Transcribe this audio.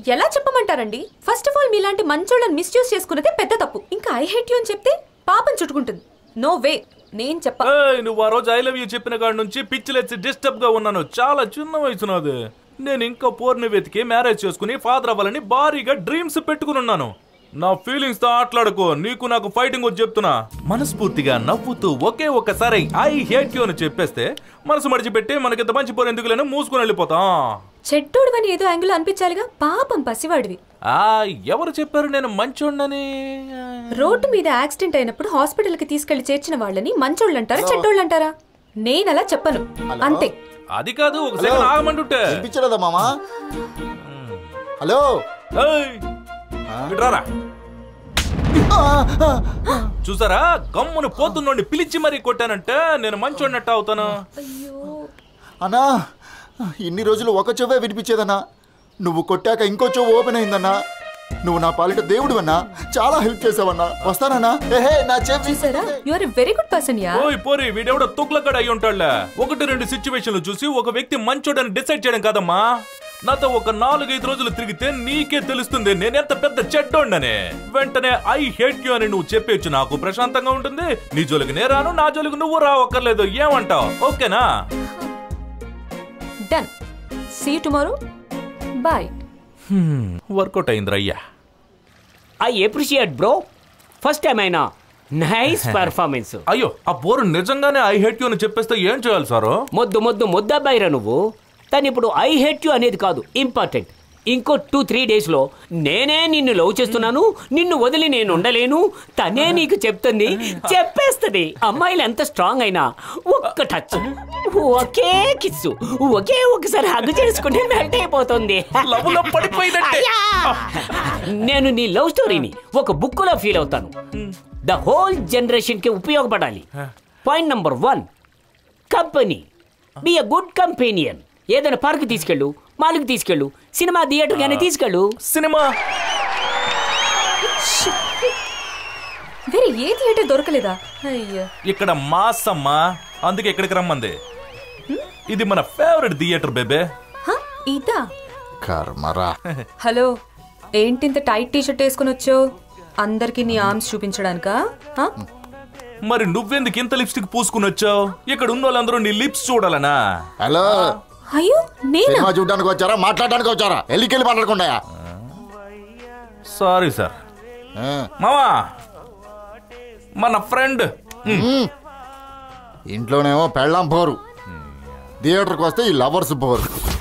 ఎలా చెప్పమంటారండి first of all మీలాంటి మంచోళ్ళని misuse చేసుకున్నదే పెద్ద తప్పు ఇంకా ఐ హేట్ యూ అని చెప్తే పాపం చుట్టుకుంటుంది నో వే నేను చెప్ప ఏయ్, నువ్వు ఆ రోజు ఐ లవ్ యూ చెప్పిన కాడి నుంచి పిచ్చిలెచ్చి డిస్టర్బ్ గా ఉన్నాను చాలా చిన్న వయసు నాది నేను ఇంకా పోర్ని వెతికి మ్యారేజ్ చేసుకుని ఫాదర్ అవ్వాలని భారీగా డ్రీమ్స్ పెట్టుకుని ఉన్నాను నా ఫీలింగ్స్ తో ఆటలాడుకో నీకు నాకు ఫైటింగ్ వచ్చి చెప్తున్నా మనస్ఫూర్తిగా నవ్వుతూ ఒకే ఒక్కసారి ఐ హేట్ యూ అని చెప్పేస్తే మనసు మడిచిపెట్టి మనకింత మంచి పోరు ఎందుకులేని మూసుకుని వెళ్ళిపోతాం చెడ్డోడు అని ఏదో యాంగిల్ అనిపించాలిగా పాపం పసివాడివి ఆ ఎవరు చెప్పారు నేను మంచోడినని రోడ్డు మీద యాక్సిడెంట్ అయినప్పుడు హాస్పిటల్ కి తీసుకెళ్లి చేర్చిన వాళ్ళని మంచోళ్ళు అంటారా చెడ్డోళ్ళు అంటారా నేను అలా చెప్పను అంతే అది కాదు ఒక సెకండ్ ఆగమంటుంటే వినిపించలేదా మామా హలో ఏయ్, ఇటు రారా. చూసారా గమ్మును పోతున్నోడిని పిలిచి మరీ కొట్టానంటే నేను మంచోడినట్టు అవుతాను అన్నా ఇన్ని రోజులు ఒక చెవే వినిపించేదన్నా నువ్వు కొట్టాక ఇంకో చెవు ఓపెన్ అయిందన్నా నువ్వు నా పాలిట దేవుడు అన్నా చాలా హెల్ప్ చేసావన్నా వస్తానన్నా ఏహే నా చెవి చూసారా you are very good person ya ఓయ్ పోరి వీడెవడో తుక్లకడ అయి ఉంటాడులే ఒకటి రెండు సిచ్యువేషన్లు చూసి ఒక వ్యక్తి మంచోడని డిసైడ్ చేయడం కాదమ్మా నాతో ఒక నాలుగైదు రోజులు తిరిగితే నీకే తెలుస్తుంది నేనెంత పెద్ద చెడ్డోండని వెంటనే ఐ హేట్ యు అని నువ్వు చెప్పేచ్చు నాకు ప్రశాంతంగా ఉంటుంది నీ జోలికి నే రాను నా జోలికి నువ్వు రావక్కర్లేదు ఏమంటావు ఓకేనా done see tomorrow bye workout అయింది అయ్యా I appreciate bro first time అయినా నైస్ పర్ఫార్మెన్స్ అయ్యో ఆ బోరు నిజంగానే ఐ హేట్ యు అని చెప్పేస్తే ఏం చేయాలి సారు మొద్దు మొద్దు ముద్దబ్బాయిరా నువ్వు తను ఇప్పుడు ఐ హేట్ యు అనేది కాదు ఇంపార్టెంట్ ఇంకో టూ త్రీ డేస్ లో నేనే నిన్ను లవ్ చేస్తున్నాను నిన్ను వదిలి నేను ఉండలేను తనే నీకు చెప్తుంది చెప్పేస్తుంది అమ్మాయిలు ఎంత స్ట్రాంగ్ అయినా ఒక్క టచ్ ఒకే కిస్సు ఒకే ఒకసారి హగ్ చేసుకుంటే మెల్ట్ అయిపోతుంది లవ్లో పడిపోయినట్టే. అయ్యా! నేను నీ లవ్ స్టోరీని ఒక బుక్ లో ఫీల్ అవుతాను ద హోల్ జనరేషన్ కి ఉపయోగపడాలి point number one company be a good companion ఏదైనా పార్క్ తీసుకెళ్ళు మాల్కి తీసుకెళ్ళు సినిమా థియేటర్ గానీ తీసుకెళ్ళు సినిమా వేరే ఏ థియేటర్ దొరకలేదా అయ్యో ఇక్కడ మాస్ అమ్మా అందుకే ఇక్కడికి రమ్మంది ఇది మన ఫేవరెట్ థియేటర్ బేబే హ? ఇదా కర్మరా హలో ఏంటి ఇంత టైట్ టీ షర్ట్ వేసుకుని వచ్చావు అందరికి నీ ఆర్మ్స్ చూపించడానికా హ? మరి నువ్వెందుకు ఇంత లిప్స్టిక్ పూసుకుని వచ్చావు ఇక్కడ ఉన్న వాళ్ళందరూ నీ లిప్స్ చూడాలనా హలో అయ్యో నేనా సినిమా చూడడానికి వచ్చారా మాట్లాడడానికి వచ్చారా వెళ్ళికెళ్ళి మాట్లాడకుండా సారీ సార్ మావా మన ఫ్రెండ్ ఇంట్లోనేమో పెళ్ళాం పోరు థియేటర్కి వస్తే ఈ లవర్స్ పోరు